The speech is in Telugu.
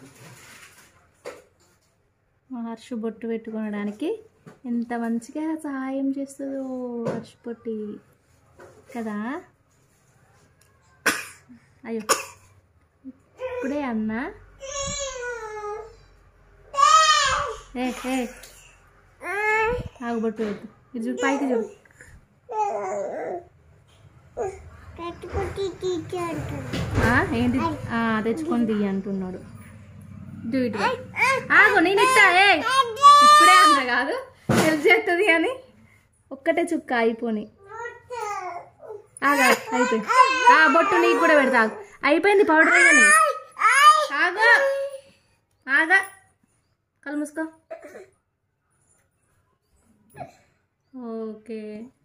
మా హర్షు బొట్టు పెట్టుకోవడానికి ఎంత మంచిగా సహాయం చేస్తుందో హర్ష పొట్టి కదా అయ్యో ఇప్పుడే అన్నా ఏ ఏ ఆగు బొట్టు పెట్టు ఇది చూడు పైకి చూడు ఆ, ఏంటి ఆ, తెచ్చుకొని దియ్యి అంటున్నాడు ఇటు ఇటు ఆగు నేను ఇస్తా ఏ ఇప్పుడే అన్నా కాదు హెల్ప్ చేస్తుంది అని ఒక్కటే చుక్క అయిపోని ఆగా అయిపోయింది ఆ బొట్టు నీకు కూడా పెడతా ఆగు. అయిపోయింది పౌడర్ కానీ ఆగా ఆగా కళ్ళు మూసుకో ఓకే